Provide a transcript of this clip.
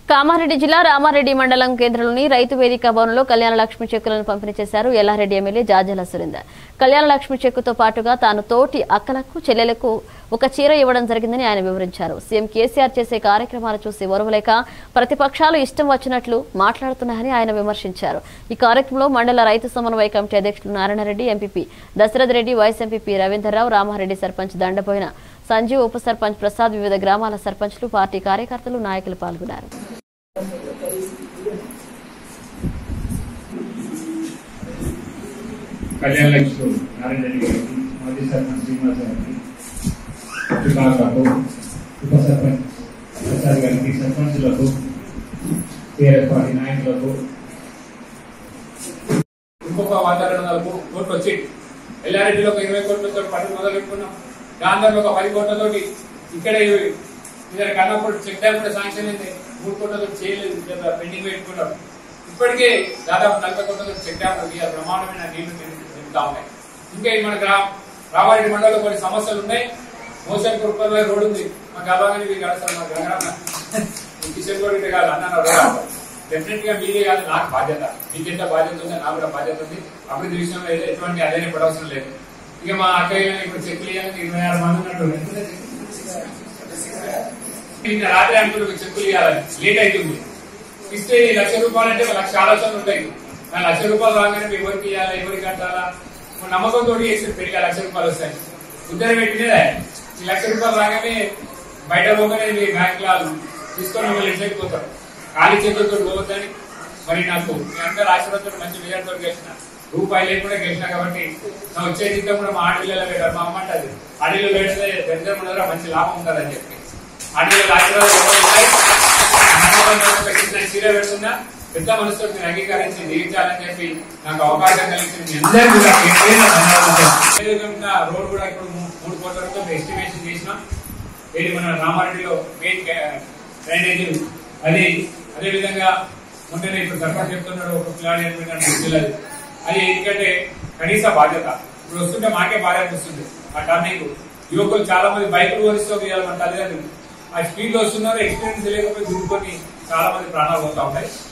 కామారెడ్డి జిల్లా రామారెడ్డి మండలం కేంద్రంలోని రైతు వేదిక భవనంలో కళ్యాణ లక్ష్మి చెక్కులను పంపిణీ చేశారు ఎల్లారెడ్డి ఎమ్మెల్యే జాజల సురేందర్ కళ్యాణ లక్ష్మి చెక్కుతో పాటుగా తాను తోటి అక్కలకు చెల్లెలకు ఒక చీర ఇవ్వడం జరిగిందని ఆయన వివరించారు సీఎం కేసీఆర్ చేసే కార్యక్రమాలు చూసి ఓర్వలేక ప్రతిపక్షాలు ఇష్టం వచ్చినట్లు మాట్లాడుతున్నాయని ఆయన విమర్శించారు ఈ కార్యక్రమంలో మండల రైతు సమన్వయ కమిటీ అధ్యక్షులు Narayanareddy MPP Dasharath Reddy vice MPP Ravinderrao Ramareddy sarpanch దండపోయిన సంజీవ్ ఉప సర్పంచ్ ప్రసాద్ వివిధ గ్రామాల సర్పంచ్లు పార్టీ కార్యకర్తలు నాయకులు పాల్గొన్నారు కళ్యాణ లక్ష్మి నారాయణ రెడ్డి గారికి మాజీ సర్పంచ్ శ్రీనివాస్ గారికి చుట్టాలకు ఉప సర్పంచ్ ప్రసాద్ గారికి సర్పంచులకు టీఆర్ఎస్ పార్టీ నాయకులకు ఇంకొక వంద రెండు వందల కో- కోట్లు వచ్చి ఎల్లారెడ్డిలో ఒక ఇరవై కోట్లతో పని మొదలు పెట్టుకున్నాం గాంధర్లో ఒక పది కోట్లతోటి ఇక్కడే ఇద్దరు కన్నప్పుడు చెక్ డ్యామ్ కూడా శాంక్షన్ అయింది మూడు కోట్లతో చేయలేదు ఇంకా పెండింగ్ పెట్టుకున్నాం ఇప్పటికే దాదాపు నలభై కోట్లతో చెక్ డ్యామ్ ఉంది ఆ బ్రహ్మాండమైన నీళ్లు నింపుతా ఉన్నాయి ఇంకా ఈ మన గ్రామ రామారెడ్డి మండలంలో కొన్ని సమస్యలు ఉన్నాయి మోసం కురుపల్లి రోడ్ ఉంది మాకు అలాగని మీకు కాదు మా గంగరన్న కిషన్ గౌడ్ ఇటు కాదు అన్న రోడ్ డెఫినెట్ గా మీదే కాదు నాకు బాధ్యత మీకు ఎంత బాధ్యత ఉందో నాకు కూడా బాధ్యత ఉంది అభివృద్ధి విషయంలో అయితే ఎటువంటి అదేనే పడవసరం లేదు ఇక మా అక్కయ్య ఇప్పుడు చెక్కులు ఇవ్వాలని ఇరవై ఆరు మంది ఉన్నట్టు ఇంకా రాత్రి అనుకున్న చెక్కులు ఇవ్వాలని లేట్ అవుతుంది ఇస్తే ఈ లక్ష రూపాయలు అంటే ఒక లక్ష ఆలోచనలు ఉంటాయి ఆ లక్ష రూపాయలు రాగానే ఎవరికి ఇవ్వాలా ఎవరికి కట్టాలా ఒక నమ్మకంతో చేసి పెరిగి ఆ లక్ష రూపాయలు వస్తాయి ఉద్దరం పెట్టినదే ఈ లక్ష రూపాయలు రాగానే బయట పోగానే మీ బ్యాంక్ లో తీసుకొని మిమ్మల్ని ఇంటికి పోతారు ఖాళీ చేతులతో పోవద్దని మరి నాకు మీ అందరు ఆశీర్వాదంతో మంచి విజయంతో గెలిచిన రూపాయి లేకుండా గెలిచిన కాబట్టి నా వచ్చే జీతం కూడా మా ఆడపిల్లల పెట్టారు మా అమ్మ అంటది ఆడపిల్లలు పెడితే దరిద్రం ఉండదురా మంచి లాభం ఉంటుందని చెప్పి ఆడపిల్లల ఆశీర్వాదం ఎవరు ఉన్నాయి? నమ్మకంతో పెట్టిన చీర పెడుతున్నా పెద్ద మనసుతో మీరు అంగీకరించి జీవించాలని చెప్పి నాకు అవకాశం కలిగించిన మీ అందరికీ కూడా పేరు ధన్యవాదాలు. అదేవిధంగా రోడ్ కూడా ఇప్పుడు మూ- మూడు కోట్లతో ఎస్టిమేషన్ చేసినాం ఇది మన రామారెడ్డిలో మెయిన్ డ్రైనేజీ అది అదే విధంగా మొన్ననే ఇప్పుడు సర్పంచ్ చెప్తున్నాడు ఒక పిల్లాడి అనిపించాలి అది ఎందుకంటే కనీస బాధ్యత ఇప్పుడు వస్తుంటే మాకే బాధ్యత వస్తుంది ఆ టర్నింగ్ యువకులు చాలా మంది బైకులు కొనిస్తూ ఇవ్వాలి మన తల్లిదండ్రులు ఆ స్పీడ్ లో వస్తున్నారు ఎక్స్పీరియన్స్ లేకపోతే దుర్కొని చాలా మంది ప్రాణాలు పోతా ఉంటాయి